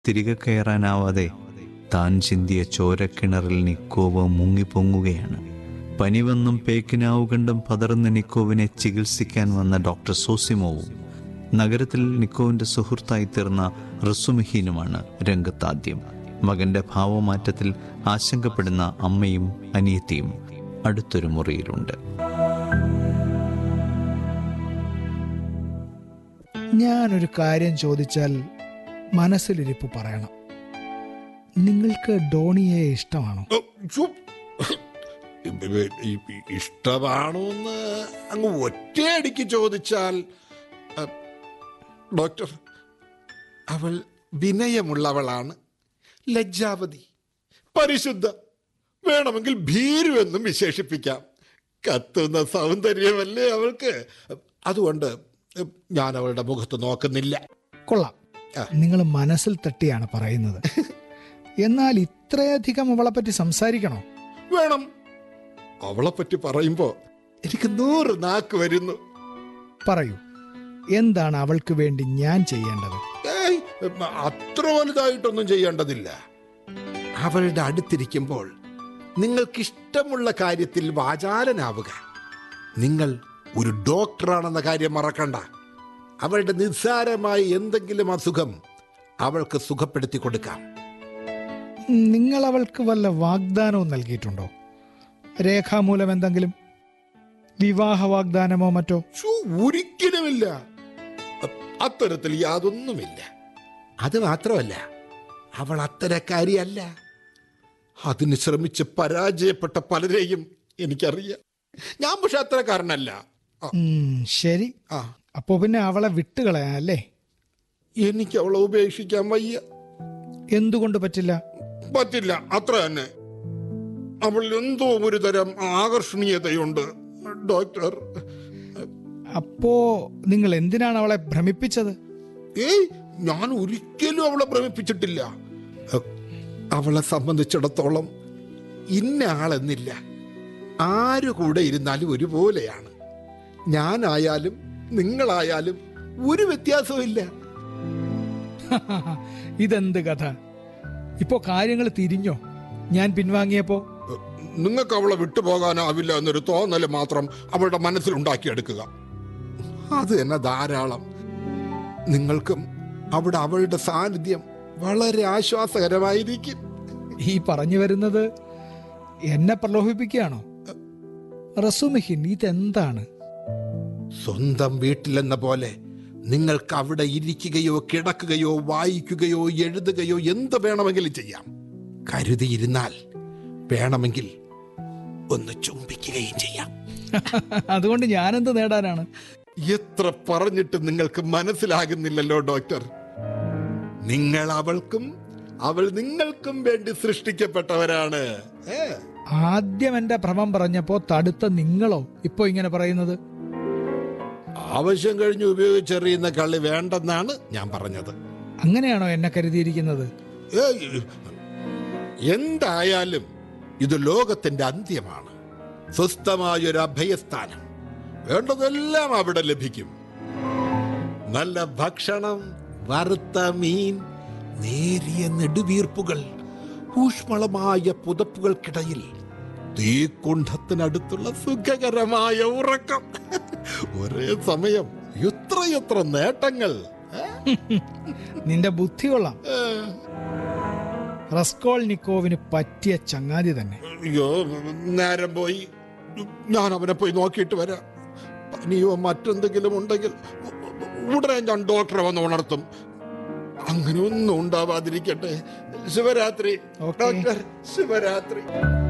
തിരികെ കയറാനാവാതെ താൻ ചിന്തിയ ചോരക്കിണറിൽ നിക്കോവ് മുങ്ങിപ്പൊങ്ങുകയാണ് പനി വന്നും പേക്കിനാവ് കണ്ടും പതറുന്ന നിക്കോവിനെ ചികിത്സിക്കാൻ വന്ന ഡോക്ടർ സോസിമോവും നഗരത്തിൽ നിക്കോവിന്റെ സുഹൃത്തായി തീർന്ന റസുമിഹീനുമാണ് രംഗത്താദ്യം മകന്റെ ഭാവമാറ്റത്തിൽ ആശങ്കപ്പെടുന്ന അമ്മയും അനിയത്തിയും അടുത്തൊരു മുറിയിലുണ്ട് ഞാനൊരു കാര്യം ചോദിച്ചാൽ മനസ്സിലിരിപ്പ് പറയണം നിങ്ങൾക്ക് ഡോണിയെ ഇഷ്ടമാണോ ഓ, ഛു. ഈ- ഈ- ഇഷ്ടമാണോന്ന് അങ്ങ് ഒറ്റയടിക്ക് ചോദിച്ചാൽ അ, ഡോക്ടർ അവൾ വിനയമുള്ളവളാണ് ലജ്ജാവതി പരിശുദ്ധ വേണമെങ്കിൽ ഭീരു എന്നും വിശേഷിപ്പിക്കാം കത്തുന്ന സൗന്ദര്യമല്ലേ അവൾക്ക് അതുകൊണ്ട് ഞാൻ അവളുടെ മുഖത്ത് നോക്കുന്നില്ല കൊള്ളാം ആ. നിങ്ങൾ മനസ്സിൽ തട്ടിയാണ് പറയുന്നത് എന്നാൽ ഇത്രയധികം അവളെപ്പറ്റി സംസാരിക്കണോ വേണം അവളെ പറ്റി പറയുമ്പോ എനിക്ക് നൂറ് നാക്ക് വരുന്നു പറയൂ എന്താണ് അവൾക്ക് വേണ്ടി ഞാൻ ചെയ്യേണ്ടത് ഏയ് അത്ര വലുതായിട്ടൊന്നും ചെയ്യേണ്ടതില്ല അവളുടെ അടുത്തിരിക്കുമ്പോൾ നിങ്ങൾക്ക് ഇഷ്ടമുള്ള കാര്യത്തിൽ വാചാലനാവുക നിങ്ങൾ ഒരു ഡോക്ടറാണെന്ന കാര്യം മറക്കണ്ട അവളുടെ നിസ്സാരമായ എന്തെങ്കിലും അസുഖം അവൾക്ക് സുഖപ്പെടുത്തി കൊടുക്കാം നിങ്ങൾ അവൾക്ക് വല്ല വാഗ്ദാനവും നൽകിയിട്ടുണ്ടോ രേഖാമൂലം എന്തെങ്കിലും വിവാഹ വാഗ്ദാനമോ മറ്റോ ഛോ, ഒരിക്കലുമില്ല അ- അത്തരത്തിൽ യാതൊന്നുമില്ല അത് മാത്രമല്ല അവൾ അത്തരക്കാരിയല്ല അതിന് ശ്രമിച്ച് പരാജയപ്പെട്ട പലരെയും എനിക്കറിയാം ഞാൻ പക്ഷെ അത്തരക്കാരനല്ല ആ, ഉം, ശരി ആ അപ്പോ പിന്നെ അവളെ വിട്ടുകളയാ അല്ലേ എനിക്ക് അവളെ ഉപേക്ഷിക്കാൻ വയ്യ എന്തുകൊണ്ട് പറ്റില്ല പറ്റില്ല അത്ര തന്നെ അവൾ എന്തോ ഒരു തരം ആകർഷണീയതയുണ്ട് ഡോക്ടർ അപ്പോ നിങ്ങൾ എന്തിനാണ് അവളെ ഭ്രമിപ്പിച്ചത് ഏയ് ഞാൻ ഒരിക്കലും അവളെ ഭ്രമിപ്പിച്ചിട്ടില്ല അഹ്, അവളെ സംബന്ധിച്ചിടത്തോളം ഇന്ന ആളെന്നില്ല ആരു കൂടെ ഇരുന്നാലും ഒരുപോലെയാണ് ഞാനായാലും നിങ്ങളായാലും ഒരു വ്യത്യാസവും ഇല്ല ഇതെന്ത് കഥ ഇപ്പോ കാര്യങ്ങൾ തിരിഞ്ഞോ ഞാൻ പിൻവാങ്ങിയപ്പോ നിങ്ങൾക്ക് അവളെ വിട്ടുപോകാനാവില്ല എന്നൊരു തോന്നൽ മാത്രം അവളുടെ മനസ്സിലുണ്ടാക്കിയെടുക്കുക അത് തന്നെ ധാരാളം നിങ്ങൾക്കും അവിടെ അവളുടെ സാന്നിധ്യം വളരെ ആശ്വാസകരമായിരിക്കും ഈ പറഞ്ഞു വരുന്നത് എന്നെ പ്രലോഭിപ്പിക്കുകയാണോ റസുമിഹിൻ ഇതെന്താണ് സ്വന്തം വീട്ടിലെന്ന പോലെ നിങ്ങൾക്ക് അവിടെ ഇരിക്കുകയോ കിടക്കുകയോ വായിക്കുകയോ എഴുതുകയോ എന്ത് വേണമെങ്കിലും ചെയ്യാം കരുതിയിരുന്നാൽ വേണമെങ്കിൽ ഒന്ന് ചുംബിക്കുകയും ചെയ്യാം അതുകൊണ്ട് ഞാനെന്ത് നേടാനാണ് എത്ര പറഞ്ഞിട്ട് നിങ്ങൾക്ക് മനസ്സിലാകുന്നില്ലല്ലോ ഡോക്ടർ നിങ്ങൾ അവൾക്കും അവൾ നിങ്ങൾക്കും വേണ്ടി സൃഷ്ടിക്കപ്പെട്ടവരാണ് ഏ? ആദ്യം എന്റെ ഭ്രമം പറഞ്ഞപ്പോ തടുത്ത നിങ്ങളോ ഇപ്പോ ഇങ്ങനെ പറയുന്നത് ആവശ്യം കഴിഞ്ഞ് ഉപയോഗിച്ചെറിയുന്ന കള്ളി വേണ്ടെന്നാണ് ഞാൻ പറഞ്ഞത് അങ്ങനെയാണോ എന്നെ കരുതിയിരിക്കുന്നത് ഏയ്, എന്തായാലും ഇത് ലോകത്തിന്റെ അന്ത്യമാണ് സ്വസ്ഥമായൊരു അഭയസ്ഥാനം വേണ്ടതെല്ലാം അവിടെ ലഭിക്കും നല്ല ഭക്ഷണം വറുത്ത മീൻ നേരിയ നെടുവീർപ്പുകൾ ഊഷ്മളമായ പുതപ്പുകൾക്കിടയിൽ തീക്കുണ്ഠത്തിനടുത്തുള്ള സുഖകരമായ ഉറക്കം ഒരേ സമയം എത്രയെത്ര നേട്ടങ്ങൾ ഏ? നിന്റെ ബുദ്ധി കൊള്ളാം ഏ. റസ്കോൾ നിക്കോവിന് പറ്റിയ ചങ്ങാതി തന്നെ അയ്യോ നേരം പോയി ഞാൻ അവനെ പോയി നോക്കിയിട്ട് വരാം പനിയോ മറ്റെന്തെങ്കിലും ഉണ്ടെങ്കിൽ ഉടനെ ഞാൻ ഡോക്ടറെ വന്ന് ഉണർത്തും അങ്ങനെ ഒന്നും ഉണ്ടാവാതിരിക്കട്ടെ ശിവരാത്രി ഓക്കേ. ഡോക്ടർ ശിവരാത്രി